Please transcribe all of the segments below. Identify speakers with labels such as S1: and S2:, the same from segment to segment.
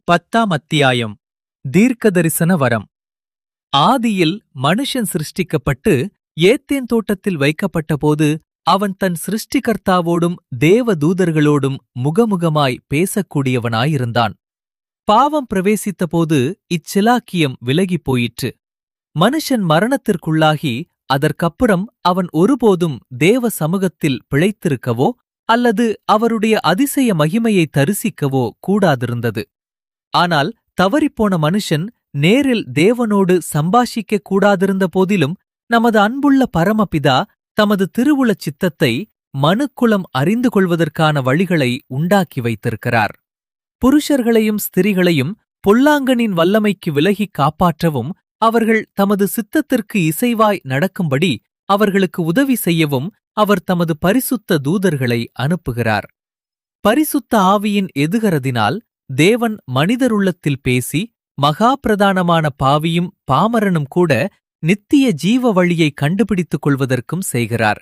S1: பத்தாம் அத்தியாயம் தீர்க்கதரிசன வரம் ஆதியில் மனுஷன் சிருஷ்டிக்கப்பட்டு ஏத்தேன் தோட்டத்தில் வைக்கப்பட்டபோது அவன் தன் சிருஷ்டிகர்த்தாவோடும் தேவ தூதர்களோடும் முகமுகமாய் பேசக்கூடியவனாயிருந்தான் பாவம் பிரவேசித்தபோது இச்சிலாக்கியம் விலகிப் போயிற்று மனுஷன் மரணத்திற்குள்ளாகி அதற்கப்புறம் அவன் ஒருபோதும் தேவ சமூகத்தில் பிழைத்திருக்கவோ அல்லது அவருடைய அதிசய மகிமையை தரிசிக்கவோ கூடாதிருந்தது ஆனால் தவறிப்போன மனுஷன் நேரில் தேவனோடு சம்பாஷிக்கக் கூடாதிருந்த போதிலும் நமது அன்புள்ள பரமபிதா தமது திருவுளச் சித்தத்தை மனுக்குலம் அறிந்து கொள்வதற்கான வழிகளை உண்டாக்கி வைத்திருக்கிறார் புருஷர்களையும் ஸ்திரிகளையும் பொல்லாங்கனின் வல்லமைக்கு விலகிக் காப்பாற்றவும் அவர்கள் தமது சித்தத்திற்கு இசைவாய் நடக்கும்படி அவர்களுக்கு உதவி செய்யவும் அவர் தமது பரிசுத்த தூதர்களை அனுப்புகிறார் பரிசுத்த ஆவியின் எதுகரதினால் தேவன் மனிதருள்ளத்தில் பேசி மகா பிரதானமான பாவியும் பாமரனும் கூட நித்திய ஜீவ வழியை கண்டுபிடித்துக் கொள்வதற்கும் செய்கிறார்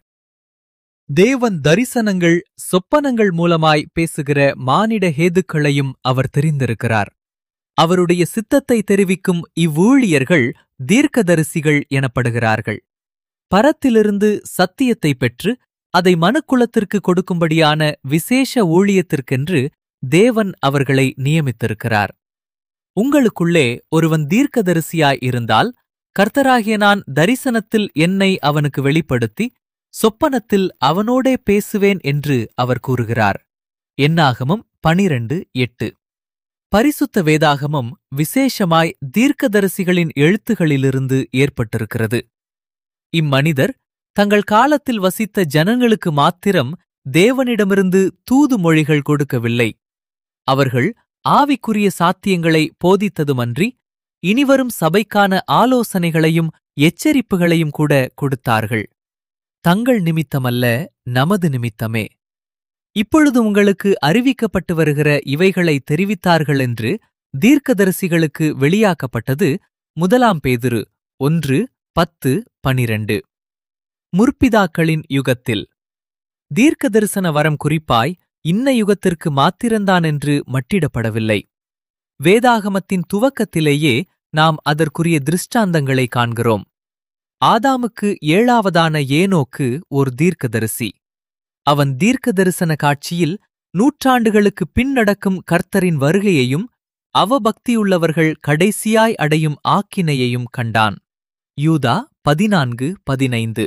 S1: தேவன் தரிசனங்கள் சொப்பனங்கள் மூலமாய் பேசுகிற மானிட ஹேதுக்களையும் அவர் தெரிந்திருக்கிறார் அவருடைய சித்தத்தை தெரிவிக்கும் இவ்வூழியர்கள் தீர்க்கதரிசிகள் எனப்படுகிறார்கள் பரத்திலிருந்து சத்தியத்தை பெற்று அதை மனுக்குலத்திற்கு கொடுக்கும்படியான விசேஷ ஊழியத்திற்கென்று தேவன் அவர்களை நியமித்திருக்கிறார் உங்களுக்குள்ளே ஒருவன் தீர்க்கதரிசியாய் இருந்தால் கர்த்தராகிய நான் தரிசனத்தில் என்னை அவனுக்கு வெளிப்படுத்தி சொப்பனத்தில் அவனோடே பேசுவேன் என்று அவர் கூறுகிறார் என்னாகமம் பனிரெண்டு எட்டு பரிசுத்த வேதாகமம் விசேஷமாய் தீர்க்கதரிசிகளின் எழுத்துகளிலிருந்து ஏற்பட்டிருக்கிறது இம்மனிதர் தங்கள் காலத்தில் வசித்த ஜனங்களுக்கு மாத்திரம் தேவனிடமிருந்து தூது மொழிகள் கொடுக்கவில்லை அவர்கள் ஆவிக்குரிய சாத்தியங்களை போதித்ததுமன்றி இனிவரும் சபைக்கான ஆலோசனைகளையும் எச்சரிப்புகளையும் கூட கொடுத்தார்கள் தங்கள் நிமித்தமல்ல நமது நிமித்தமே இப்பொழுது உங்களுக்கு அறிவிக்கப்பட்டு வருகிற இவைகளை தெரிவித்தார்கள் என்று தீர்க்கதரிசிகளுக்கு வெளியாக்கப்பட்டது முதலாம் பேதுரு ஒன்று பத்து பனிரண்டு முற்பிதாக்களின் யுகத்தில் தீர்க்க தரிசன வரம் குறிப்பாய் இன்ன யுகத்திற்கு மாத்திரந்தான் என்று மட்டிடப்படவில்லை வேதாகமத்தின் துவக்கத்திலேயே நாம் அதற்குரிய திருஷ்டாந்தங்களை காண்கிறோம் ஆதாமுக்கு ஏழாவதான ஏனோக்கு ஒரு தீர்க்கதரிசி அவன் தீர்க்க தரிசன காட்சியில் நூற்றாண்டுகளுக்கு பின் நடக்கும் கர்த்தரின் வருகையையும் அவபக்தியுள்ளவர்கள் கடைசியாய் அடையும் ஆக்கினையையும் கண்டான் யூதா பதினான்கு பதினைந்து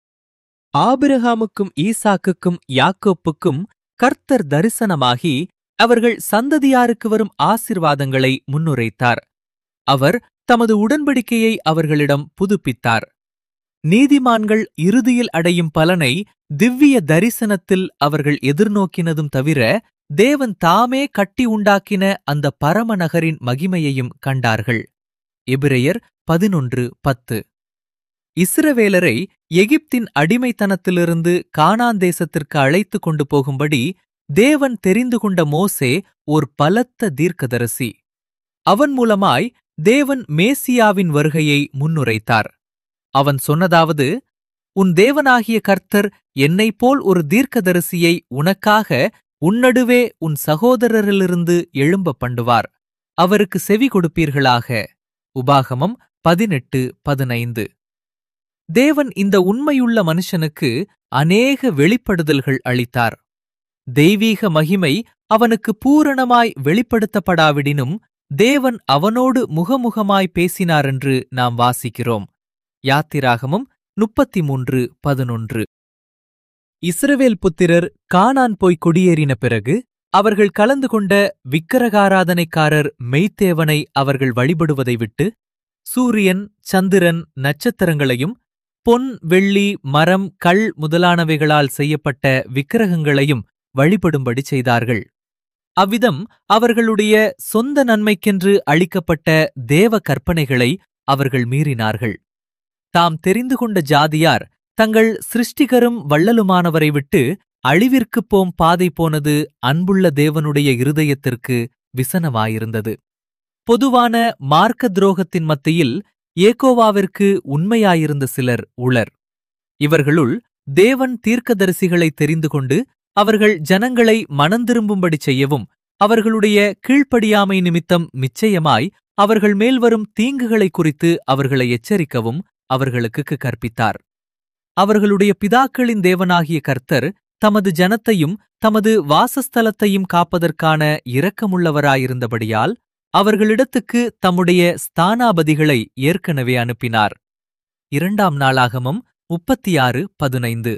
S1: ஆபிரகாமுக்கும் ஈசாக்குக்கும் யாக்கோப்புக்கும் கர்த்தர் தரிசனமாகி அவர்கள் சந்ததியாருக்கு வரும் ஆசிர்வாதங்களை முன்னுரைத்தார் அவர் தமது உடன்படிக்கையை அவர்களிடம் புதுப்பித்தார் நீதிமான்கள் இறுதியில் அடையும் பலனை திவ்ய தரிசனத்தில் அவர்கள் எதிர்நோக்கினதும் தவிர தேவன் தாமே கட்டி உண்டாக்கின அந்த பரம நகரின் மகிமையையும் கண்டார்கள் எபிரெயர் பதினொன்று பத்து இஸ்ரவேலரை எகிப்தின் அடிமைத்தனத்திலிருந்து கானான் தேசத்திற்கு அழைத்துக் கொண்டு போகும்படி தேவன் தெரிந்து கொண்ட மோசே ஓர் பலத்த தீர்க்கதரிசி அவன் மூலமாய் தேவன் மேசியாவின் வருகையை முன்னுரைத்தார் அவன் சொன்னதாவது உன் தேவனாகிய கர்த்தர் என்னைப் போல் ஒரு தீர்க்கதரிசியை உனக்காக உன்னடுவே உன் சகோதரரிலிருந்து எழும்ப பண்ணுவார் அவருக்கு செவி கொடுப்பீர்களாக உபாகமம் பதினெட்டு பதினைந்து தேவன் இந்த உண்மையுள்ள மனுஷனுக்கு அநேக வெளிப்படுதல்கள் அளித்தார் தெய்வீக மகிமை அவனுக்கு பூரணமாய் வெளிப்படுத்தப்படாவிடினும் தேவன் அவனோடு முகமுகமாய் பேசினாரென்று நாம் வாசிக்கிறோம் யாத்திராகமும் முப்பத்தி மூன்று பதினொன்று இஸ்ரவேல் புத்திரர் கானான் போய் குடியேறின பிறகு அவர்கள் கலந்து கொண்ட விக்கிரகாராதனைக்காரர் மெய்த்தேவனை அவர்கள் வழிபடுவதை விட்டு சூரியன் சந்திரன் நட்சத்திரங்களையும் பொன் வெள்ளி மரம் கள் முதலானவைகளால் செய்யப்பட்ட விக்கிரகங்களையும் வழிபடும்படி செய்தார்கள் அவ்விதம் அவர்களுடைய சொந்த நன்மைக்கென்று அளிக்கப்பட்ட தேவ கற்பனைகளை அவர்கள் மீறினார்கள் தாம் தெரிந்து கொண்ட ஜாதியார் தங்கள் சிருஷ்டிகரும் வள்ளலுமானவரை விட்டு அழிவிற்குப் போம் பாதை போனது அன்புள்ள தேவனுடைய இருதயத்திற்கு விசனமாயிருந்தது பொதுவான மார்க்க துரோகத்தின் மத்தியில் ஏகோவாவிற்கு உண்மையாயிருந்த சிலர் உளர் இவர்களுள் தேவன் தீர்க்கதரிசிகளை தெரிந்து கொண்டு அவர்கள் ஜனங்களை மனந்திரும்பும்படி செய்யவும் அவர்களுடைய கீழ்ப்படியாமை நிமித்தம் நிச்சயமாய் அவர்கள் மேல் வரும் தீங்குகளை குறித்து அவர்களை எச்சரிக்கவும் அவர்களுக்கு கற்பித்தார் அவர்களுடைய பிதாக்களின் தேவனாகிய கர்த்தர் தமது ஜனத்தையும் தமது வாசஸ்தலத்தையும் காப்பதற்கான இரக்கமுள்ளவராயிருந்தபடியால் அவர்களிடத்துக்கு தம்முடைய ஸ்தானாபதிகளை ஏற்கனவே அனுப்பினார் இரண்டாம் நாளாகமம் முப்பத்தி ஆறு பதினைந்து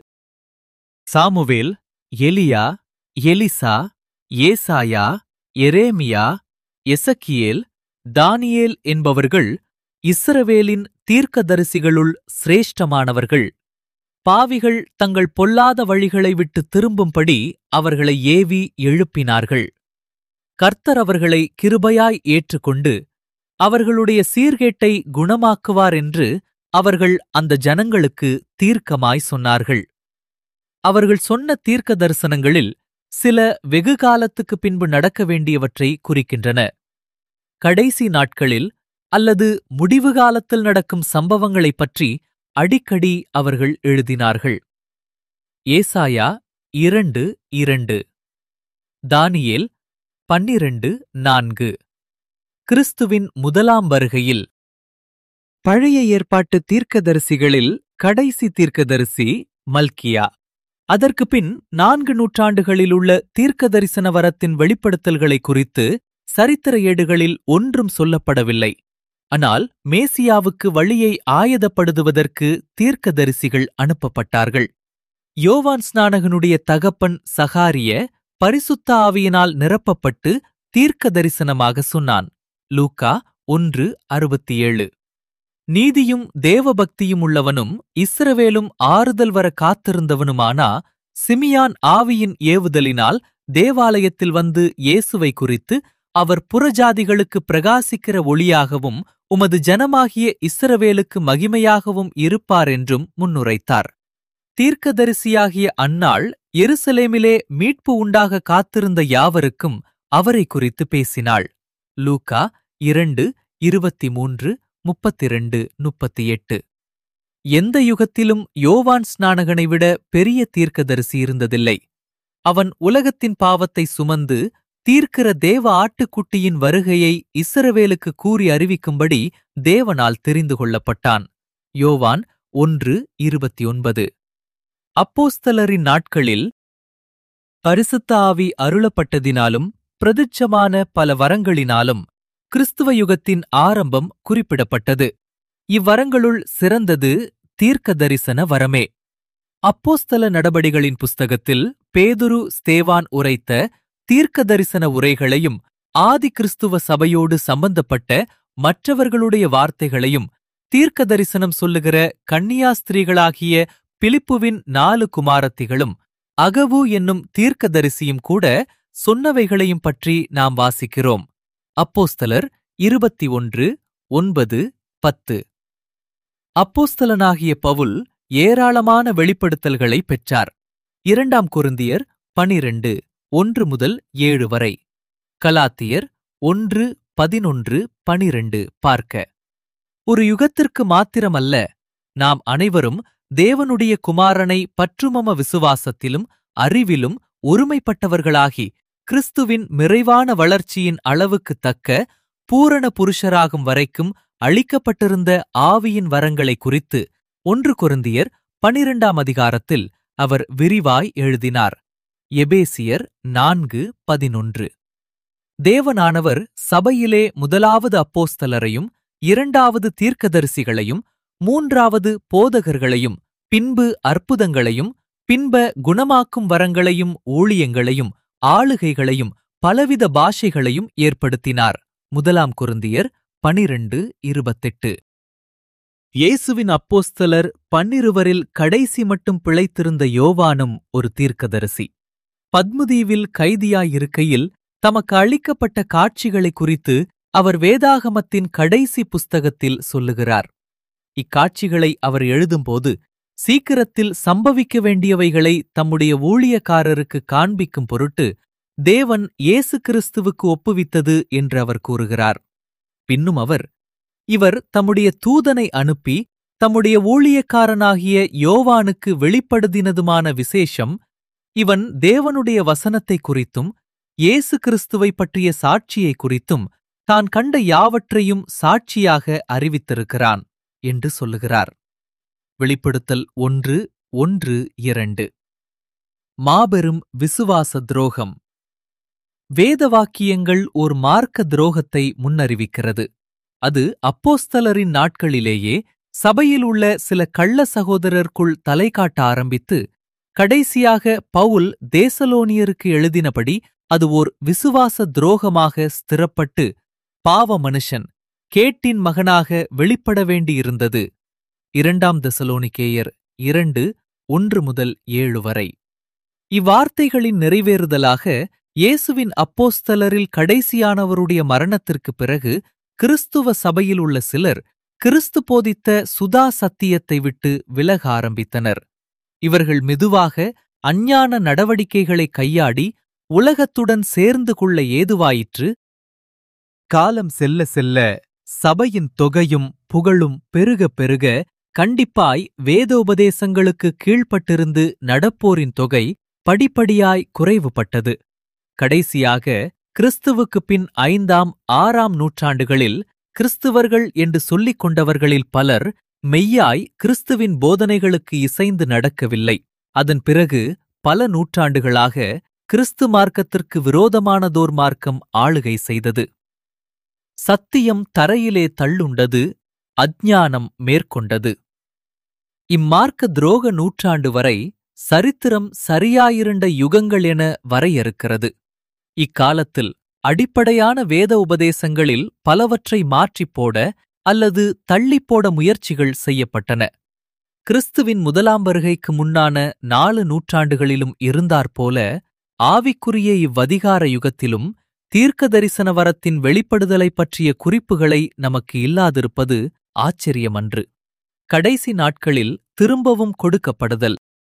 S1: சாமுவேல் எலியா எலிசா ஏசாயா எரேமியா எசக்கியேல் தானியேல் என்பவர்கள் இஸ்ரவேலின் தீர்க்கதரிசிகளுள் சிரேஷ்டமானவர்கள் பாவிகள் தங்கள் பொல்லாத வழிகளை விட்டு திரும்பும்படி அவர்களை ஏவி எழுப்பினார்கள் கர்த்தர் அவர்களை கிருபையாய் ஏற்றுக்கொண்டு அவர்களுடைய சீர்கேட்டை குணமாக்குவார் என்று அவர்கள் அந்த ஜனங்களுக்கு தீர்க்கமாய் சொன்னார்கள் அவர்கள் சொன்ன தீர்க்க தரிசனங்களில் சில வெகு காலத்துக்கு பின்பு நடக்க வேண்டியவற்றை குறிக்கின்றன கடைசி நாட்களில் அல்லது முடிவு காலத்தில் நடக்கும் சம்பவங்களைப் பற்றி அடிக்கடி அவர்கள் எழுதினார்கள் ஏசாயா இரண்டு இரண்டு தானியேல் பன்னிரண்டு நான்கு கிறிஸ்துவின் முதலாம் வருகையில் பழைய ஏற்பாட்டு தீர்க்கதரிசிகளில் கடைசி தீர்க்கதரிசி மல்கியா அதற்கு பின் நான்கு நூற்றாண்டுகளில் உள்ள தீர்க்க தரிசன வரத்தின் வெளிப்படுத்தல்களை குறித்து சரித்திர ஏடுகளில் ஒன்றும் சொல்லப்படவில்லை ஆனால் மேசியாவுக்கு வழியை ஆயதப்படுத்துவதற்கு தீர்க்கதரிசிகள் அனுப்பப்பட்டார்கள் யோவான் ஸ்நானகனுடைய தகப்பன் சகாரிய பரிசுத்த ஆவியினால் நிரப்பப்பட்டு தீர்க்க தரிசனமாக சொன்னான் லூக்கா ஒன்று அறுபத்தி ஏழு நீதியும் தேவபக்தியும் உள்ளவனும் இஸ்ரவேலும் ஆறுதல் வர காத்திருந்தவனுமானா சிமியான் ஆவியின் ஏவுதலினால் தேவாலயத்தில் வந்து இயேசுவை குறித்து அவர் புறஜாதிகளுக்கு பிரகாசிக்கிற ஒளியாகவும் உமது ஜனமாகிய இஸ்ரவேலுக்கு மகிமையாகவும் இருப்பார் என்றும் முன்னுரைத்தார் தீர்க்கதரிசியாகிய அன்னாள் எருசலேமிலே மீட்பு உண்டாக காத்திருந்த யாவருக்கும் அவரை குறித்து பேசினாள் லூக்கா இரண்டு இருபத்தி மூன்று முப்பத்திரண்டு முப்பத்தி எட்டு எந்த யுகத்திலும் யோவான் ஸ்நானகனை விட பெரிய தீர்க்கதரிசி இருந்ததில்லை அவன் உலகத்தின் பாவத்தை சுமந்து தீர்க்கிற தேவ ஆட்டுக்குட்டியின் வருகையை இஸ்ரவேலுக்கு கூறி அறிவிக்கும்படி தேவனால் தெரிந்து கொள்ளப்பட்டான் யோவான் ஒன்று இருபத்தி ஒன்பது அப்போஸ்தலரின் நாட்களில் பரிசுத்த ஆவி அருளப்பட்டதினாலும் பிரதிட்சமான பல வரங்களினாலும் கிறிஸ்துவ யுகத்தின் ஆரம்பம் குறிப்பிடப்பட்டது இவ்வரங்களுள் சிறந்தது தீர்க்க தரிசன வரமே அப்போஸ்தல நடபடிகளின் புஸ்தகத்தில் பேதுரு ஸ்தேவான் உரைத்த தீர்க்க தரிசன உரைகளையும் ஆதி கிறிஸ்துவ சபையோடு சம்பந்தப்பட்ட மற்றவர்களுடைய வார்த்தைகளையும் தீர்க்க தரிசனம் சொல்லுகிற கன்னியாஸ்திரீகளாகிய பிலிப்புவின் நாலு குமாரத்திகளும் அகவு என்னும் தீர்க்கதரிசியும் கூட சொன்னவைகளையும் பற்றி நாம் வாசிக்கிறோம் அப்போஸ்தலர் இருபத்தி ஒன்று ஒன்பது பத்து அப்போஸ்தலனாகிய பவுல் ஏராளமான வெளிப்படுத்தல்களை பெற்றார் இரண்டாம் கொருந்தியர் பனிரெண்டு ஒன்று முதல் ஏழு வரை கலாத்தியர் ஒன்று பதினொன்று பனிரெண்டு பார்க்க ஒரு யுகத்திற்கு மாத்திரமல்ல நாம் அனைவரும் தேவனுடைய குமாரனை பற்றுமம விசுவாசத்திலும் அறிவிலும் ஒருமைப்பட்டவர்களாகி கிறிஸ்துவின் நிறைவான வளர்ச்சியின் அளவுக்குத் தக்க பூரண புருஷராகும் வரைக்கும் அளிக்கப்பட்டிருந்த ஆவியின் வரங்களை குறித்து ஒன்று கொருந்தியர் பனிரெண்டாம் அதிகாரத்தில் அவர் விரிவாய் எழுதினார் எபேசியர் நான்கு பதினொன்று தேவனானவர் சபையிலே முதலாவது அப்போஸ்தலரையும் இரண்டாவது தீர்க்கதரிசிகளையும் மூன்றாவது போதகர்களையும் பின்பு அற்புதங்களையும் பின்ப குணமாக்கும் வரங்களையும் ஊழியங்களையும் ஆளுகைகளையும் பலவித பாஷைகளையும் ஏற்படுத்தினார் முதலாம் குருந்தியர் பனிரெண்டு இருபத்தெட்டு இயேசுவின் அப்போஸ்தலர் பன்னிருவரில் கடைசி மட்டும் பிழைத்திருந்த யோவானும் ஒரு தீர்க்கதரிசி பத்முதீவில் கைதியாயிருக்கையில் தமக்கு அளிக்கப்பட்ட காட்சிகளை குறித்து அவர் வேதாகமத்தின் கடைசி புஸ்தகத்தில் சொல்லுகிறார் இக்காட்சிகளை அவர் எழுதும்போது சீக்கிரத்தில் சம்பவிக்க வேண்டியவைகளை தம்முடைய ஊழியக்காரருக்கு காண்பிக்கும் பொருட்டு தேவன் இயேசு கிறிஸ்துவுக்கு ஒப்புவித்தது என்று அவர் கூறுகிறார் பின்னும் அவர் இவர் தம்முடைய தூதனை அனுப்பி தம்முடைய ஊழியக்காரனாகிய யோவானுக்கு வெளிப்படுத்தினதுமான விசேஷம் இவன் தேவனுடைய வசனத்தை குறித்தும் இயேசு கிறிஸ்துவை பற்றிய சாட்சியை குறித்தும் தான் கண்ட யாவற்றையும் சாட்சியாக அறிவித்திருக்கிறான் என்று சொல்லுகிறார் வெளிப்படுத்தல் ஒன்று ஒன்று இரண்டு மாபெரும் விசுவாச துரோகம் வேத வாக்கியங்கள் ஓர் மார்க்க துரோகத்தை முன்னறிவிக்கிறது அது அப்போஸ்தலரின் நாட்களிலேயே சபையில் உள்ள சில கள்ள சகோதரருக்குள் தலை காட்ட ஆரம்பித்து கடைசியாக பவுல் தேசலோனியருக்கு எழுதினபடி அது ஓர் விசுவாச துரோகமாக ஸ்திரப்பட்டு பாவ மனுஷன் கேட்டின் மகனாக வெளிப்பட வேண்டியிருந்தது இரண்டாம் தெசலோனிக்கேயர் இரண்டு ஒன்று முதல் ஏழு வரை இவ்வார்த்தைகளின் நிறைவேறுதலாக இயேசுவின் அப்போஸ்தலரில் கடைசியானவருடைய மரணத்திற்குப் பிறகு கிறிஸ்துவ சபையில் உள்ள சிலர் கிறிஸ்து போதித்த சுதா சத்தியத்தை விட்டு விலக ஆரம்பித்தனர் இவர்கள் மெதுவாக அஞ்ஞான நடவடிக்கைகளை கையாடி உலகத்துடன் சேர்ந்து கொள்ள ஏதுவாயிற்று காலம் செல்ல செல்ல சபையின் தொகையும் புகழும் பெருக பெருக கண்டிப்பாய் வேதோபதேசங்களுக்கு கீழ்ப்பட்டிருந்து நடப்போரின் தொகை படிப்படியாய் குறைவுபட்டது கடைசியாக கிறிஸ்துவுக்குப் பின் ஐந்தாம் ஆறாம் நூற்றாண்டுகளில் கிறிஸ்துவர்கள் என்று சொல்லிக் கொண்டவர்களில் பலர் மெய்யாய் கிறிஸ்துவின் போதனைகளுக்கு இசைந்து நடக்கவில்லை அதன் பிறகு பல நூற்றாண்டுகளாக கிறிஸ்து மார்க்கத்திற்கு விரோதமானதோர் மார்க்கம் ஆளுகை செய்தது சத்தியம் தரையிலே தள்ளுண்டது அஞ்ஞானம் மேற்கொண்டது இம்மார்க்க துரோக நூற்றாண்டு வரை சரித்திரம் சரியாயிருண்ட யுகங்கள் என வரையறுக்கிறது இக்காலத்தில் அடிப்படையான வேத உபதேசங்களில் பலவற்றை மாற்றிப் போட அல்லது தள்ளிப்போட முயற்சிகள் செய்யப்பட்டன கிறிஸ்துவின் முதலாம் வருகைக்கு முன்னான நாலு நூற்றாண்டுகளிலும் இருந்தாற்போல ஆவிக்குரிய இவ்வதிகார யுகத்திலும் தீர்க்க தரிசன வரத்தின் வெளிப்படுதலை பற்றிய குறிப்புகளை நமக்கு இல்லாதிருப்பது ஆச்சரியமன்று கடைசி நாட்களில் திரும்பவும் கொடுக்கப்படுதல்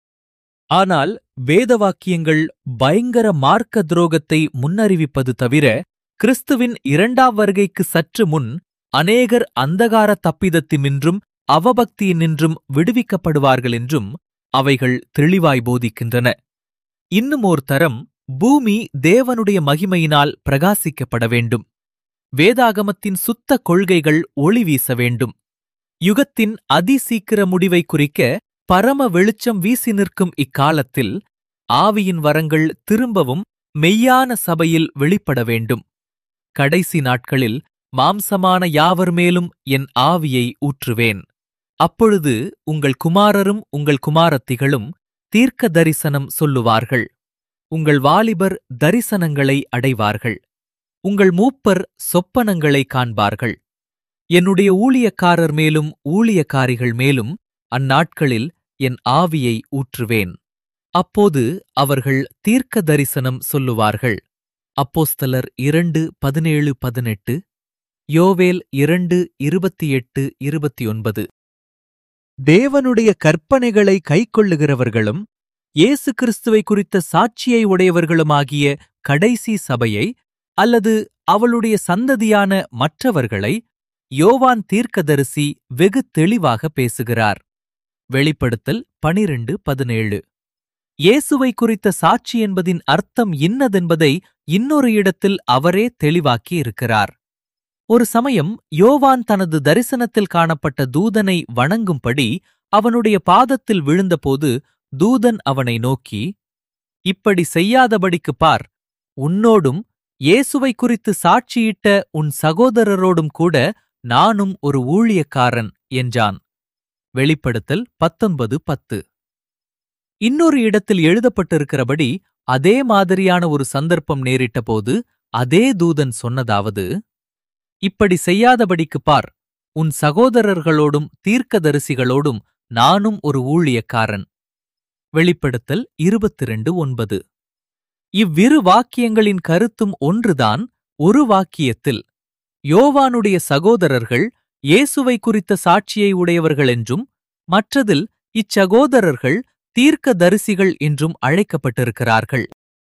S1: ஆனால் வேதவாக்கியங்கள் பயங்கர மார்க்க துரோகத்தை முன்னறிவிப்பது தவிர கிறிஸ்துவின் இரண்டாம் வருகைக்கு சற்று முன் அநேகர் அந்தகார தப்பிதத்தினின்றும் அவபக்தியினின்றும் விடுவிக்கப்படுவார்கள் என்றும் அவைகள் தெளிவாய் போதிக்கின்றன இன்னும் ஓர் தரம் பூமி தேவனுடைய மகிமையினால் பிரகாசிக்கப்பட வேண்டும் வேதாகமத்தின் சுத்த கொள்கைகள் ஒளி வீச வேண்டும் யுகத்தின் அதிசீக்கிர முடிவை குறிக்க பரம வெளிச்சம் வீசி நிற்கும் இக்காலத்தில் ஆவியின் வரங்கள் திரும்பவும் மெய்யான சபையில் வெளிப்பட வேண்டும் கடைசி நாட்களில் மாம்சமான யாவர் மேலும் என் ஆவியை ஊற்றுவேன் அப்பொழுது உங்கள் குமாரரும் உங்கள் குமாரத்திகளும் தீர்க்க தரிசனம் சொல்லுவார்கள் உங்கள் வாலிபர் தரிசனங்களை அடைவார்கள் உங்கள் மூப்பர் சொப்பனங்களை காண்பார்கள் என்னுடைய ஊழியக்காரர் மேலும் ஊழியக்காரிகள் மேலும் அந்நாட்களில் என் ஆவியை ஊற்றுவேன் அப்போது அவர்கள் தீர்க்க தரிசனம் சொல்லுவார்கள் அப்போஸ்தலர் இரண்டு பதினேழு பதினெட்டு யோவேல் இரண்டு இருபத்தி எட்டு இருபத்தி ஒன்பது தேவனுடைய கற்பனைகளை கைக்கொள்ளுகிறவர்களும் இயேசு கிறிஸ்துவை குறித்த சாட்சியை உடையவர்களுமாகிய கடைசி சபையை அல்லது அவளுடைய சந்ததியான மற்றவர்களை யோவான் தீர்க்கதரிசி வெகு தெளிவாக பேசுகிறார் வெளிப்படுத்தல் பனிரெண்டு பதினேழு இயேசுவை குறித்த சாட்சி என்பதின் அர்த்தம் இன்னதென்பதை இன்னொரு இடத்தில் அவரே தெளிவாக்கி இருக்கிறார் ஒரு சமயம் யோவான் தனது தரிசனத்தில் காணப்பட்ட தூதனை வணங்கும்படி அவனுடைய பாதத்தில் விழுந்தபோது தூதன் அவனை நோக்கி இப்படி செய்யாதபடிக்குப் பார் உன்னோடும் இயேசுவை குறித்து சாட்சியிட்ட உன் சகோதரரோடும் கூட நானும் ஒரு ஊழியக்காரன் என்றான் வெளிப்படுத்தல் பத்தொன்பது பத்து இன்னொரு இடத்தில் எழுதப்பட்டிருக்கிறபடி அதே மாதிரியான ஒரு சந்தர்ப்பம் நேரிட்டபோது அதே தூதன் சொன்னதாவது இப்படி செய்யாதபடிக்குப் பார் உன் சகோதரர்களோடும் தீர்க்கதரிசிகளோடும் நானும் ஒரு ஊழியக்காரன் வெளிப்படுத்தல் இருபத்திரண்டு ஒன்பது இவ்விரு வாக்கியங்களின் கருத்தும் ஒன்றுதான் ஒரு வாக்கியத்தில் யோவானுடைய சகோதரர்கள் இயேசுவை குறித்த சாட்சியை உடையவர்கள் என்றும் மற்றதில் இச்சகோதரர்கள் தீர்க்க தரிசிகள் என்றும் அழைக்கப்பட்டிருக்கிறார்கள்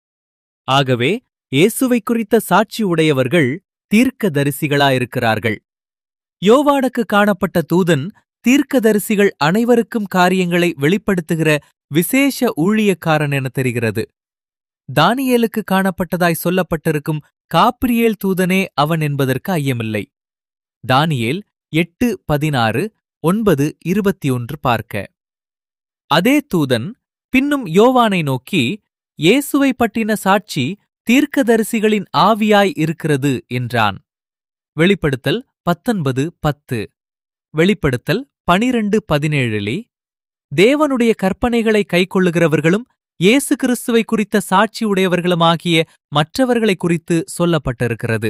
S1: ஆகவே இயேசுவை குறித்த சாட்சி உடையவர்கள் தீர்க்க தரிசிகளாயிருக்கிறார்கள் யோவானுக்கு காணப்பட்ட தூதன் தீர்க்கதரிசிகள் அனைவருக்கும் காரியங்களை வெளிப்படுத்துகிற விசேஷ ஊழியக்காரன் என தெரிகிறது தானியேலுக்கு காணப்பட்டதாய் சொல்லப்பட்டிருக்கும் காப்பிரியேல் தூதனே அவன் என்பதற்கு ஐயமில்லை தானியேல் எட்டு பதினாறு ஒன்பது இருபத்தி ஒன்று பார்க்க அதே தூதன் பின்னும் யோவானை நோக்கி இயேசுவை பற்றின சாட்சி தீர்க்கதரிசிகளின் ஆவியாய் இருக்கிறது என்றான் வெளிப்படுத்தல் பத்தொன்பது பத்து வெளிப்படுத்தல் பனிரெண்டு பதினேழிலே தேவனுடைய கற்பனைகளை கைக்கொள்ளுகிறவர்களும் இயேசு கிறிஸ்துவை குறித்த சாட்சி உடையவர்களுமாகிய மற்றவர்களை குறித்து சொல்லப்பட்டிருக்கிறது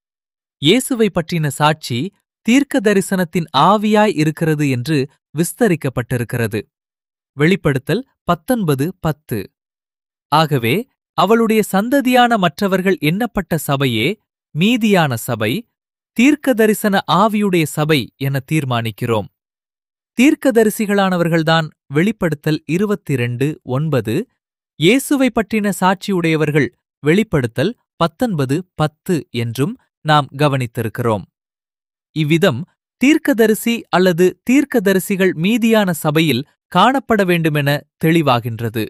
S1: இயேசுவை பற்றின சாட்சி தீர்க்க தரிசனத்தின் ஆவியாய் இருக்கிறது என்று விஸ்தரிக்கப்பட்டிருக்கிறது வெளிப்படுத்தல் பத்தொன்பது பத்து ஆகவே அவளுடைய சந்ததியான மற்றவர்கள் எண்ணப்பட்ட சபையே மீதியான சபை தீர்க்க தரிசன ஆவியுடைய சபை என தீர்மானிக்கிறோம் தீர்க்கதரிசிகளானவர்கள்தான் வெளிப்படுத்தல் இருபத்திரண்டு ஒன்பது இயேசுவை பற்றின சாட்சியுடையவர்கள் வெளிப்படுத்தல் பத்தொன்பது பத்து என்றும் நாம் கவனித்திருக்கிறோம் இவ்விதம் தீர்க்கதரிசி அல்லது தீர்க்கதரிசிகள் மீதியான சபையில் காணப்பட வேண்டுமென தெளிவாகின்றது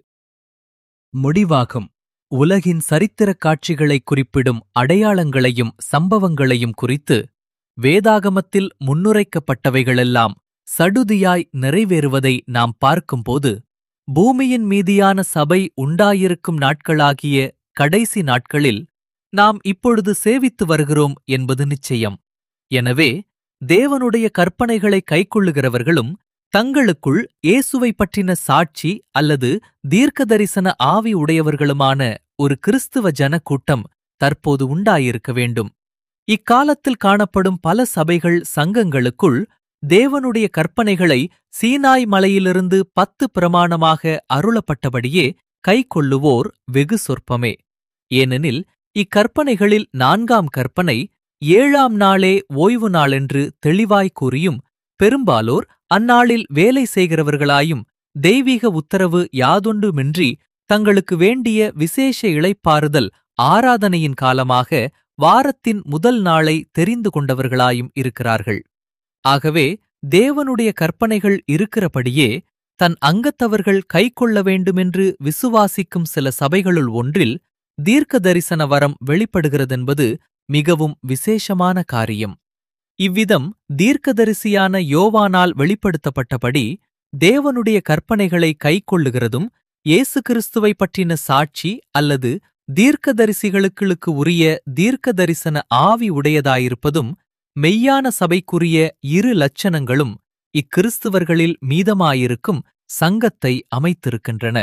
S1: முடிவாகும் உலகின் சரித்திரக் காட்சிகளை குறிப்பிடும் அடையாளங்களையும் சம்பவங்களையும் குறித்து வேதாகமத்தில் முன்னுரைக்கப்பட்டவைகளெல்லாம் சடுதியாய் நிறைவேறுவதை நாம் பார்க்கும்போது பூமியின் மீதியான சபை உண்டாயிருக்கும் நாட்களாகிய கடைசி நாட்களில் நாம் இப்பொழுது சேவித்து வருகிறோம் என்பது நிச்சயம் எனவே தேவனுடைய கற்பனைகளை கைக்கொள்ளுகிறவர்களும் தங்களுக்குள் இயேசுவை பற்றின சாட்சி அல்லது தீர்க்கதரிசன ஆவி உடையவர்களுமான ஒரு கிறிஸ்துவ ஜன கூட்டம் தற்போது உண்டாயிருக்க வேண்டும் இக்காலத்தில் காணப்படும் பல சபைகள் சங்கங்களுக்குள் தேவனுடைய கற்பனைகளை சீனாய் மலையிலிருந்து பத்து பிரமாணமாக அருளப்பட்டபடியே கைக்கொள்ளுவோர் வெகு சொற்பமே ஏனெனில் இக்கற்பனைகளில் நான்காம் கற்பனை ஏழாம் நாளே ஓய்வு நாளென்று தெளிவாய் கூறியும் பெரும்பாலோர் அந்நாளில் வேலை செய்கிறவர்களாயும் தெய்வீக உத்தரவு யாதொன்றுமின்றி தங்களுக்கு வேண்டிய விசேஷ இளைப்பாறுதல் ஆராதனையின் காலமாக வாரத்தின் முதல் நாளை தெரிந்து கொண்டவர்களாயும் இருக்கிறார்கள் ஆகவே தேவனுடைய கற்பனைகள் இருக்கிறபடியே தன் அங்கத்தவர்கள் கைக்கொள்ள வேண்டுமென்று விசுவாசிக்கும் சில சபைகளுள் ஒன்றில் தீர்க்க தரிசன வரம் வெளிப்படுகிறதென்பது மிகவும் விசேஷமான காரியம் இவ்விதம் தீர்க்கதரிசியான யோவானால் வெளிப்படுத்தப்பட்டபடி தேவனுடைய கற்பனைகளை கைக்கொள்ளுகிறதும் இயேசு கிறிஸ்துவை பற்றின சாட்சி அல்லது தீர்க்கதரிசிகளுக்கு உரிய தீர்க்க தரிசன ஆவி உடையதாயிருப்பதும் மெய்யான சபைக்குரிய இரு லட்சணங்களும் இக்கிறிஸ்துவர்களில் மீதமாயிருக்கும் சங்கத்தை அமைத்திருக்கின்றன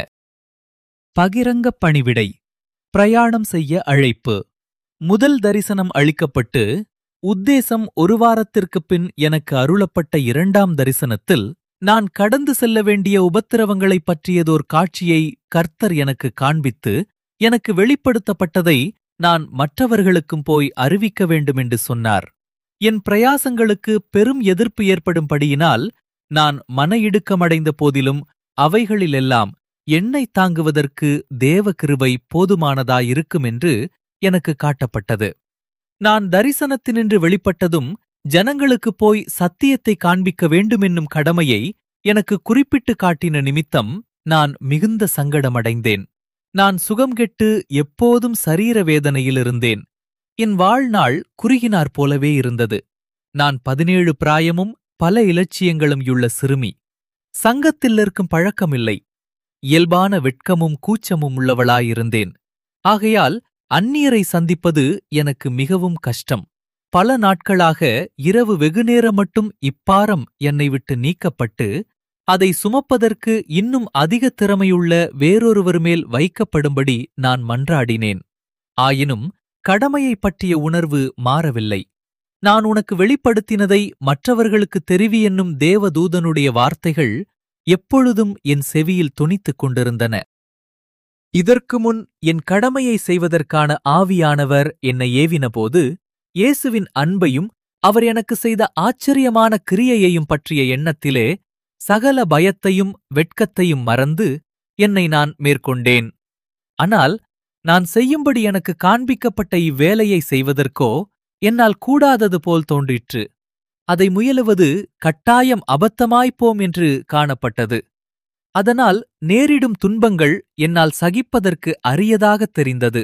S1: பகிரங்க பணிவிடை பிரயாணம் செய்ய அழைப்பு முதல் தரிசனம் அளிக்கப்பட்டு உத்தேசம் ஒரு வாரத்திற்குப் பின் எனக்கு அருளப்பட்ட இரண்டாம் தரிசனத்தில் நான் கடந்து செல்ல வேண்டிய உபத்திரவங்களைப் பற்றியதோர் காட்சியை கர்த்தர் எனக்கு காண்பித்து எனக்கு வெளிப்படுத்தப்பட்டதை நான் மற்றவர்களுக்கும் போய் அறிவிக்க வேண்டுமென்று சொன்னார் என் பிரயாசங்களுக்கு பெரும் எதிர்ப்பு ஏற்படும்படியினால் நான் மன இடுக்கமடைந்த போதிலும் அவைகளிலெல்லாம் எண்ணெய் தாங்குவதற்கு தேவ கிருபை போதுமானதாயிருக்கும் என்று எனக்கு காட்டப்பட்டது நான் தரிசனத்தினின்று வெளிப்பட்டதும் ஜனங்களுக்குப் போய் சத்தியத்தை காண்பிக்க வேண்டுமென்னும் கடமையை எனக்கு குறிப்பிட்டு காட்டின நிமித்தம் நான் மிகுந்த சங்கடமடைந்தேன் நான் சுகம் கெட்டு எப்போதும் சரீர வேதனையில் இருந்தேன் என் வாழ்நாள் குறுகினாற் போலவே இருந்தது நான் பதினேழு பிராயமும் பல இலட்சியங்களும் உள்ள சிறுமி சங்கத்தில் இருக்கும் பழக்கமில்லை இயல்பான வெட்கமும் கூச்சமும் உள்ளவளாயிருந்தேன் ஆகையால் அந்நியரை சந்திப்பது எனக்கு மிகவும் கஷ்டம் பல நாட்களாக இரவு வெகுநேரம் மட்டும் இப்பாரம் என்னை விட்டு நீக்கப்பட்டு அதை சுமப்பதற்கு இன்னும் அதிக திறமையுள்ள வேறொருவர் மேல் வைக்கப்படும்படி நான் மன்றாடினேன் ஆயினும் கடமையைப் பற்றிய உணர்வு மாறவில்லை நான் உனக்கு வெளிப்படுத்தினதை மற்றவர்களுக்கு தெரிவி என்னும் தேவதூதனுடைய வார்த்தைகள் எப்பொழுதும் என் செவியில் துணித்துக் கொண்டிருந்தன இதற்கு முன் என் கடமையை செய்வதற்கான ஆவியானவர் என்னை ஏவினபோது இயேசுவின் அன்பையும் அவர் எனக்கு செய்த ஆச்சரியமான கிரியையையும் பற்றிய எண்ணத்திலே சகல பயத்தையும் வெட்கத்தையும் மறந்து என்னை நான் மேற்கொண்டேன் ஆனால் நான் செய்யும்படி எனக்கு காண்பிக்கப்பட்ட இவ்வேலையை செய்வதற்கோ என்னால் கூடாதது போல் தோன்றிற்று அதை முயலுவது கட்டாயம் அபத்தமாய்ப்போம் என்று காணப்பட்டது அதனால் நேரிடும் துன்பங்கள் என்னால் சகிப்பதற்கு அரியதாகத் தெரிந்தது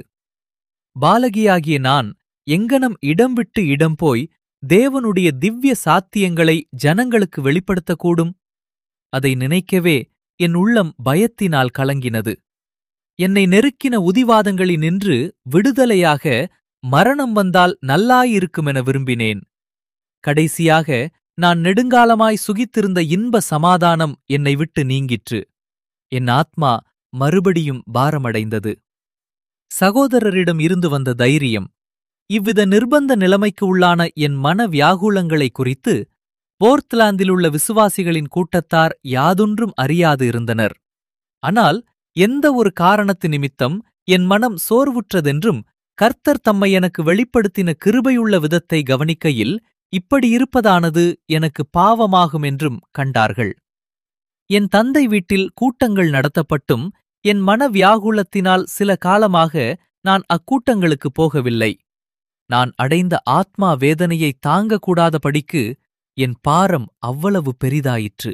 S1: பாலகியாகிய நான் எங்கனம் இடம் விட்டு இடம் போய் தேவனுடைய திவ்ய சாத்தியங்களை ஜனங்களுக்கு வெளிப்படுத்தக்கூடும் அதை நினைக்கவே என் உள்ளம் பயத்தினால் கலங்கினது என்னை நெருக்கின உதிவாதங்களினின்று விடுதலையாக மரணம் வந்தால் நல்லாயிருக்குமென விரும்பினேன் கடைசியாக நான் நெடுங்காலமாய் சுகித்திருந்த இன்ப சமாதானம் என்னை விட்டு நீங்கிற்று என் ஆத்மா மறுபடியும் பாரமடைந்தது சகோதரரிடம் இருந்து வந்த தைரியம் இவ்வித நிர்பந்த நிலைமைக்கு உள்ளான என் மன வியாகுலங்களை குறித்து போர்த்லாந்திலுள்ள விசுவாசிகளின் கூட்டத்தார் யாதொன்றும் அறியாது இருந்தனர் ஆனால் எந்த ஒரு காரணத்து நிமித்தம் என் மனம் சோர்வுற்றதென்றும் கர்த்தர் தம்மை எனக்கு வெளிப்படுத்தின கிருபையுள்ள விதத்தை கவனிக்கையில் இப்படி இருப்பதானது எனக்கு பாவமாகும் என்றும் கண்டார்கள் என் தந்தை வீட்டில் கூட்டங்கள் நடத்தப்பட்டும் என் மன வியாகுலத்தினால் சில காலமாக நான் அக்கூட்டங்களுக்கு போகவில்லை நான் அடைந்த ஆத்மா வேதனையை தாங்கக்கூடாதபடிக்கு என் பாரம் அவ்வளவு பெரிதாயிற்று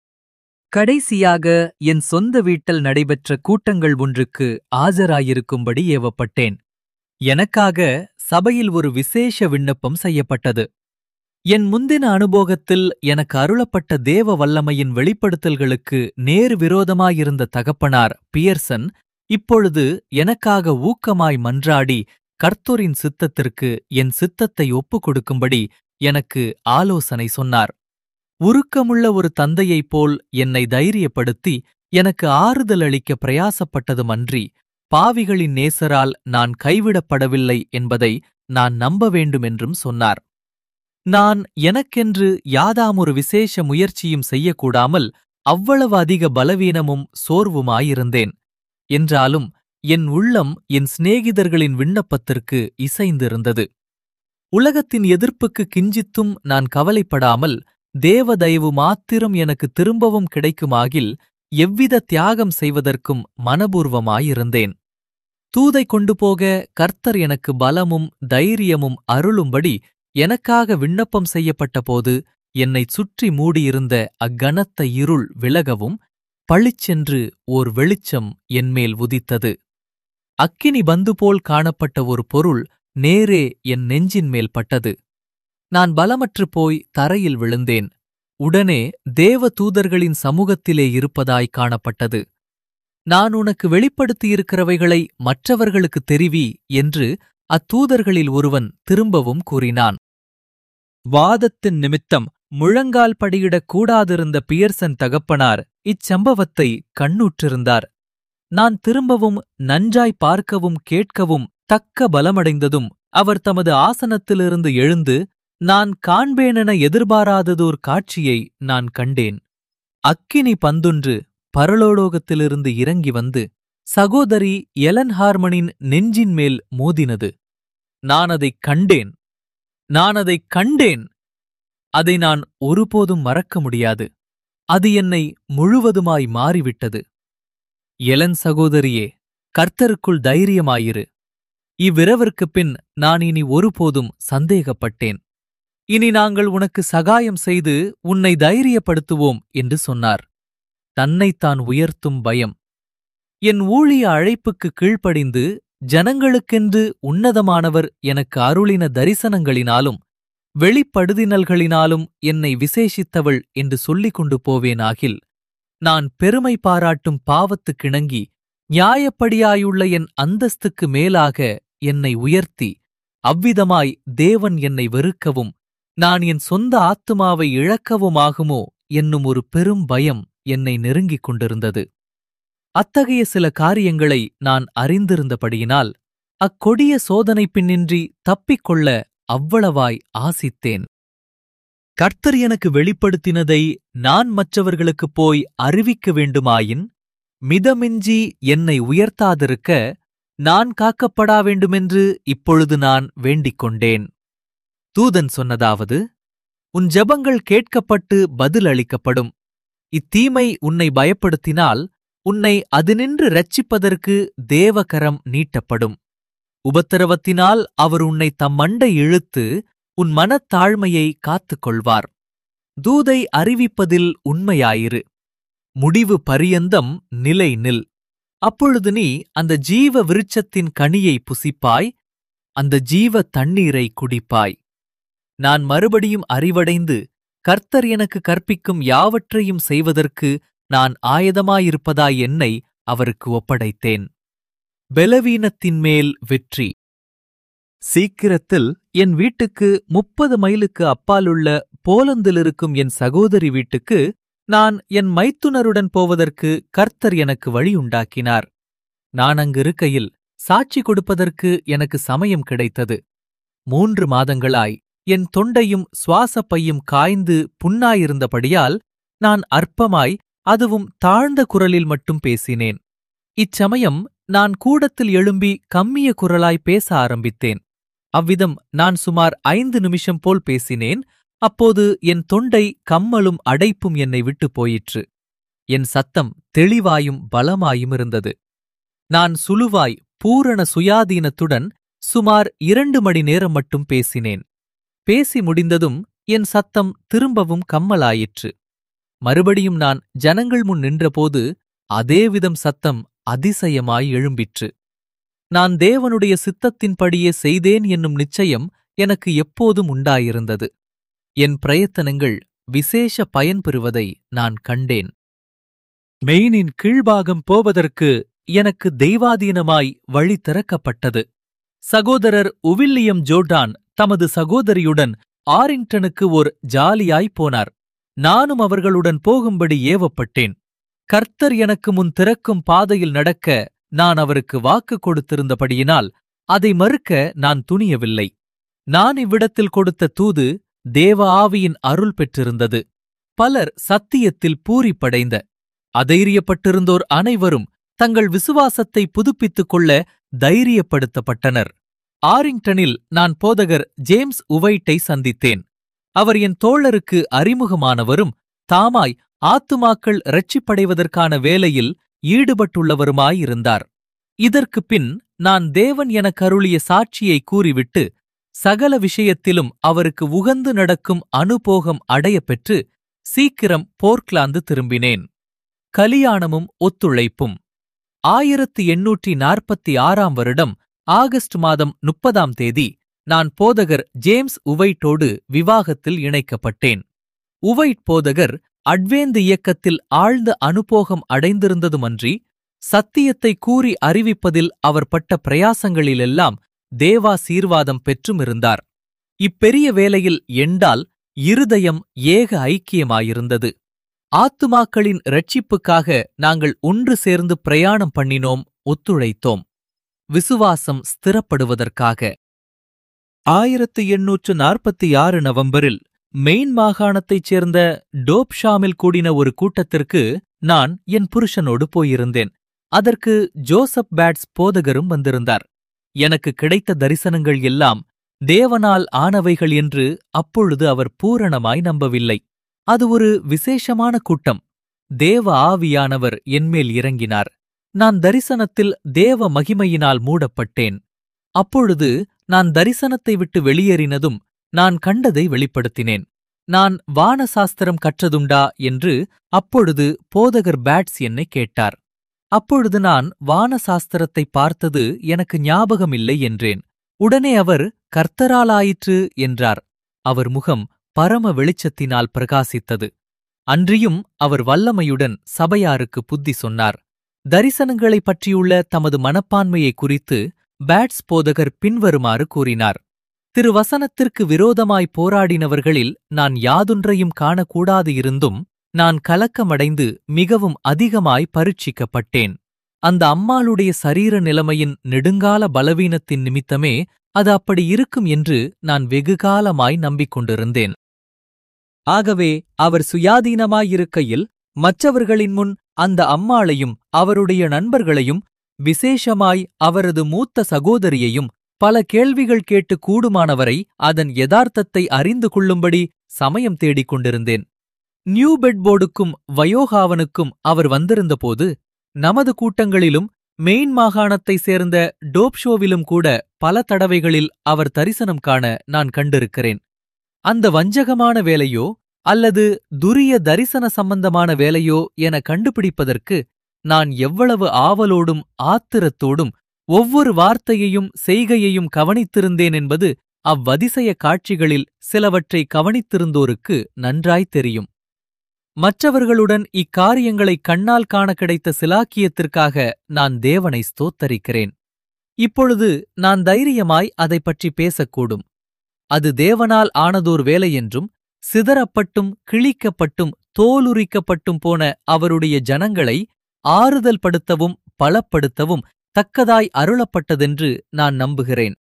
S1: கடைசியாக என் சொந்த வீட்டில் நடைபெற்ற கூட்டங்கள் ஒன்றுக்கு ஆஜராயிருக்கும்படி ஏவப்பட்டேன் எனக்காக சபையில் ஒரு விசேஷ விண்ணப்பம் செய்யப்பட்டது என் முந்தின அனுபோகத்தில் எனக்கு அருளப்பட்ட தேவ வல்லமையின் வெளிப்படுத்தல்களுக்கு நேர் விரோதமாயிருந்த தகப்பனார் பியர்சன் இப்பொழுது எனக்காக ஊக்கமாய் மன்றாடி கர்த்தரின் சித்தத்திற்கு என் சித்தத்தை ஒப்புக் கொடுக்கும்படி எனக்கு ஆலோசனை சொன்னார் உருக்கமுள்ள ஒரு தந்தையைப் போல் என்னை தைரியப்படுத்தி எனக்கு ஆறுதல் அளிக்க பிரயாசப்பட்டதுமன்றி பாவிகளின் நேசரால் நான் கைவிடப்படவில்லை என்பதை நான் நம்ப வேண்டுமென்றும் சொன்னார் நான் எனக்கென்று யாதாமொரு விசேஷ முயற்சியும் செய்யக்கூடாமல் அவ்வளவு அதிக பலவீனமும் சோர்வுமாயிருந்தேன் என்றாலும் என் உள்ளம் என் சிநேகிதர்களின் விண்ணப்பத்திற்கு இசைந்திருந்தது உலகத்தின் எதிர்ப்புக்கு கிஞ்சித்தும் நான் கவலைப்படாமல் தேவதயவு மாத்திரம் எனக்கு திரும்பவும் கிடைக்குமாகில் எவ்வித தியாகம் செய்வதற்கும் மனபூர்வமாயிருந்தேன் தூதை கொண்டு போக கர்த்தர் எனக்கு பலமும் தைரியமும் அருளும்படி எனக்காக விண்ணப்பம் செய்யப்பட்டபோது என்னைச் சுற்றி மூடியிருந்த அக்கனத்த இருள் விலகவும் பளிச்சென்று ஓர் வெளிச்சம் என்மேல் உதித்தது அக்கினி பந்து போல் காணப்பட்ட ஒரு பொருள் நேரே என் நெஞ்சின் மேல் பட்டது நான் பலமற்றுப் போய் தரையில் விழுந்தேன் உடனே தேவ தூதர்களின் சமூகத்திலே இருப்பதாய் காணப்பட்டது நான் உனக்கு வெளிப்படுத்தியிருக்கிறவைகளை மற்றவர்களுக்குத் தெரிவி என்று அத்தூதர்களில் ஒருவன் திரும்பவும் கூறினான் வாதத்தின் நிமித்தம் முழங்கால் படியிடக் கூடாதிருந்த பியர்சன் தகப்பனார் இச்சம்பவத்தை கண்ணுற்றிருந்தார் நான் திரும்பவும் நன்றாய் பார்க்கவும் கேட்கவும் தக்க பலமடைந்ததும் அவர் தமது ஆசனத்திலிருந்து எழுந்து நான் காண்பேனென எதிர்பாராததோர் காட்சியை நான் கண்டேன் அக்கினி பந்தொன்று பரலோலோகத்திலிருந்து இறங்கி வந்து சகோதரி எலன் ஹார்மனின் நெஞ்சின் மேல் மோதினது நான் அதைக் கண்டேன் நான் அதைக் கண்டேன் அதை நான் ஒருபோதும் மறக்க முடியாது அது என்னை முழுவதுமாய் மாறிவிட்டது எலன் சகோதரியே கர்த்தருக்குள் தைரியமாயிரு இவ்விரவிற்குப் பின் நான் இனி ஒருபோதும் சந்தேகப்பட்டேன் இனி நாங்கள் உனக்கு சகாயம் செய்து உன்னை தைரியப்படுத்துவோம் என்று சொன்னார் தன்னைத்தான் உயர்த்தும் பயம் என் ஊழிய அழைப்புக்கு கீழ்ப்படிந்து ஜனங்களுக்கென்று உன்னதமானவர் எனக்கு அருளின தரிசனங்களினாலும் வெளிப்படுதினல்களினாலும் என்னை விசேஷித்தவள் என்று சொல்லிக் கொண்டு போவேனாகில் நான் பெருமை பாராட்டும் பாவத்துக்கிணங்கி நியாயப்படியாயுள்ள என் அந்தஸ்துக்கு மேலாக என்னை உயர்த்தி அவ்விதமாய் தேவன் என்னை வெறுக்கவும் நான் என் சொந்த ஆத்துமாவை இழக்கவுமாகுமோ என்னும் ஒரு பெரும் பயம் என்னை நெருங்கிக் கொண்டிருந்தது அத்தகைய சில காரியங்களை நான் அறிந்திருந்தபடியினால் அக்கொடிய சோதனை பின்னின்றி தப்பிக்கொள்ள அவ்வளவாய் ஆசித்தேன் கர்த்தர் எனக்கு வெளிப்படுத்தினதை நான் மற்றவர்களுக்குப் போய் அறிவிக்க வேண்டுமாயின் மிதமிஞ்சி என்னை உயர்த்தாதிருக்க நான் காக்கப்படா வேண்டுமென்று இப்பொழுது நான் வேண்டிக் கொண்டேன் தூதன் சொன்னதாவது உன் ஜெபங்கள் கேட்கப்பட்டு பதில் அளிக்கப்படும் இத்தீமை உன்னை பயப்படுத்தினால் உன்னை அதினின்று இரட்சிப்பதற்கு தேவகரம் நீட்டப்படும் உபத்திரவத்தினால் அவர் உன்னை தம் மண்டை இழுத்து உன் மனத்தாழ்மையை காத்துக் கொள்வார் தூதை அறிவிப்பதில் உண்மையாயிரு முடிவு பரியந்தம் நிலை நில் அப்பொழுது நீ அந்த ஜீவ விருட்சத்தின் கனியை புசிப்பாய் அந்த ஜீவ தண்ணீரை குடிப்பாய் நான் மறுபடியும் அறிவடைந்து கர்த்தர் எனக்கு கற்பிக்கும் யாவற்றையும் செய்வதற்கு நான் ஆயதமாயிருப்பதாய் என்னை அவருக்கு ஒப்படைத்தேன் பெலவீனத்தின் மேல் வெற்றி சீக்கிரத்தில் என் வீட்டுக்கு முப்பது மைலுக்கு அப்பாலுள்ள போலந்தில் இருக்கும் என் சகோதரி வீட்டுக்கு நான் என் மைத்துனருடன் போவதற்கு கர்த்தர் எனக்கு வழியுண்டாக்கினார் நான் அங்கிருக்கையில் சாட்சி கொடுப்பதற்கு எனக்கு சமயம் கிடைத்தது மூன்று மாதங்களாய் என் தொண்டையும் சுவாசப்பையும் காய்ந்து புண்ணாயிருந்தபடியால் நான் அற்பமாய் அதுவும் தாழ்ந்த குரலில் மட்டும் பேசினேன் இச்சமயம் நான் கூடத்தில் எழும்பி கம்மிய குரலாய் பேச ஆரம்பித்தேன் அவ்விதம் நான் சுமார் ஐந்து நிமிஷம் போல் பேசினேன் அப்போது என் தொண்டை கம்மலும் அடைப்பும் என்னை விட்டு போயிற்று என் சத்தம் தெளிவாயும் பலமாயும் இருந்தது நான் சுலுவாய் பூரண சுயாதீனத்துடன் சுமார் இரண்டு மணி நேரம் மட்டும் பேசினேன் பேசி முடிந்ததும் என் சத்தம் திரும்பவும் கம்மலாயிற்று மறுபடியும் நான் ஜனங்கள் முன் நின்றபோது அதேவிதம் சத்தம் அதிசயமாய் எழும்பிற்று நான் தேவனுடைய சித்தத்தின்படியே செய்தேன் என்னும் நிச்சயம் எனக்கு எப்போதும் உண்டாயிருந்தது என் பிரயத்தனங்கள் விசேஷ பயன் பெறுவதை நான் கண்டேன் மெயினின் கீழ்பாகம் போவதற்கு எனக்கு தெய்வாதீனமாய் வழி திறக்கப்பட்டது சகோதரர் உவில்லியம் ஜோர்டான் தமது சகோதரியுடன் ஆரிங்டனுக்கு ஓர் ஜாலியாய் போனார் நானும் அவர்களுடன் போகும்படி ஏவப்பட்டேன் கர்த்தர் எனக்கு முன் திறக்கும் பாதையில் நடக்க நான் அவருக்கு வாக்கு கொடுத்திருந்தபடியினால் அதை மறுக்க நான் துணியவில்லை நான் இவ்விடத்தில் கொடுத்த தூது தேவ ஆவியின் அருள் பெற்றிருந்தது பலர் சத்தியத்தில் பூரிப்படைந்த அதைரியப்பட்டிருந்தோர் அனைவரும் தங்கள் விசுவாசத்தை புதுப்பித்துக் கொள்ள தைரியப்படுத்தப்பட்டனர் ஆரிங்டனில் நான் போதகர் ஜேம்ஸ் உவைட்டை சந்தித்தேன் அவர் என் தோழருக்கு அறிமுகமானவரும் தாமாய் ஆத்துமாக்கள் இரட்சிப்படைவதற்கான வேலையில் ஈடுபட்டுள்ளவருமாயிருந்தார் இதற்குப் பின் நான் தேவன் எனக் அருளிய சாட்சியை கூறிவிட்டு சகல விஷயத்திலும் அவருக்கு உகந்து நடக்கும் அனுபோகம் அடையப்பெற்று சீக்கிரம் போர்க்லாந்து திரும்பினேன் கலியாணமும் ஒத்துழைப்பும் ஆயிரத்து எண்ணூற்றி நாற்பத்தி ஆறாம் வருடம் ஆகஸ்ட் மாதம் முப்பதாம் தேதி நான் போதகர் ஜேம்ஸ் உவைட்டோடு விவாகத்தில் இணைக்கப்பட்டேன் உவைட் போதகர் அட்வேந்து இயக்கத்தில் ஆழ்ந்த அனுபோகம் அடைந்திருந்ததுமன்றி சத்தியத்தை கூறி அறிவிப்பதில் அவர் பட்ட பிரயாசங்களிலெல்லாம் தேவா சீர்வாதம் பெற்றுமிருந்தார் இப்பெரிய வேலையில் எண்டால் இருதயம் ஏக ஐக்கியமாயிருந்தது ஆத்துமாக்களின் இரட்சிப்புக்காக நாங்கள் ஒன்று சேர்ந்து பிரயாணம் பண்ணினோம் ஒத்துழைத்தோம் விசுவாசம் ஸ்திரப்படுவதற்காக ஆயிரத்து எண்ணூற்று நாற்பத்தி ஆறு நவம்பரில் மெயின் மாகாணத்தைச் சேர்ந்த டோப்ஷாமில் கூடின ஒரு கூட்டத்திற்கு நான் என் புருஷனோடு போயிருந்தேன் அதற்கு ஜோசப் பேட்ஸ் போதகரும் வந்திருந்தார் எனக்கு கிடைத்த தரிசனங்கள் எல்லாம் தேவனால் ஆனவைகள் என்று அப்பொழுது அவர் பூரணமாய் நம்பவில்லை அது ஒரு விசேஷமான கூட்டம் தேவ ஆவியானவர் என்மேல் இறங்கினார் நான் தரிசனத்தில் தேவ மகிமையினால் மூடப்பட்டேன் அப்பொழுது நான் தரிசனத்தை விட்டு வெளியேறினதும் நான் கண்டதை வெளிப்படுத்தினேன் நான் வானசாஸ்திரம் கற்றதுண்டா என்று அப்பொழுது போதகர் பேட்ஸ் என்னை கேட்டார் அப்பொழுது நான் வானசாஸ்திரத்தை பார்த்தது எனக்கு ஞாபகமில்லை என்றேன் உடனே அவர் கர்த்தராலாயிற்று என்றார் அவர் முகம் பரம வெளிச்சத்தினால் பிரகாசித்தது அன்றியும் அவர் வல்லமையுடன் சபையாருக்கு புத்தி சொன்னார் தரிசனங்களைப் பற்றியுள்ள தமது மனப்பான்மையை குறித்து பேட்ஸ் போதகர் பின்வருமாறு கூறினார் திருவசனத்திற்கு விரோதமாய் போராடினவர்களில் நான் யாதொன்றையும் காணக்கூடாது இருந்தும் நான் கலக்கமடைந்து மிகவும் அதிகமாய் பரீட்சிக்கப்பட்டேன் அந்த அம்மாளுடைய சரீர நிலைமையின் நெடுங்கால பலவீனத்தின் நிமித்தமே அது அப்படி இருக்கும் என்று நான் வெகுகாலமாய் நம்பிக்கொண்டிருந்தேன் ஆகவே அவர் சுயாதீனமாயிருக்கையில் மற்றவர்களின் முன் அந்த அம்மாளையும் அவருடைய நண்பர்களையும் விசேஷமாய் அவரது மூத்த சகோதரியையும் பல கேள்விகள் கேட்டு கூடுமானவரை அதன் யதார்த்தத்தை அறிந்து கொள்ளும்படி சமயம் தேடிக் கொண்டிருந்தேன் நியூ பெட்போர்டுக்கும் வயோகாவனுக்கும் அவர் வந்திருந்தபோது நமது கூட்டங்களிலும் மெயின் மாகாணத்தை சேர்ந்த டோப் ஷோவிலும் கூட பல தடவைகளில் அவர் தரிசனம் காண நான் கண்டிருக்கிறேன் அந்த வஞ்சகமான வேலையோ அல்லது துரிய தரிசன சம்பந்தமான வேலையோ என கண்டுபிடிப்பதற்கு நான் எவ்வளவு ஆவலோடும் ஆத்திரத்தோடும் ஒவ்வொரு வார்த்தையையும் செய்கையையும் கவனித்திருந்தேன் என்பது அவ்வதிசய காட்சிகளில் சிலவற்றை கவனித்திருந்தோருக்கு நன்றாய் தெரியும் மற்றவர்களுடன் இக்காரியங்களை கண்ணால் காண கிடைத்த சிலாக்கியத்திற்காக நான் தேவனை ஸ்தோத்தரிக்கிறேன் இப்பொழுது நான் தைரியமாய் அதைப் பற்றி பேசக்கூடும் அது தேவனால் ஆனதோர் வேலை என்றும் சிதறப்பட்டும் கிழிக்கப்பட்டும் தோலுரிக்கப்பட்டும் போன அவருடைய ஜனங்களை ஆறுதல் படுத்தவும் பலப்படுத்தவும் தக்கதாய் அருளப்பட்டதென்று நான் நம்புகிறேன்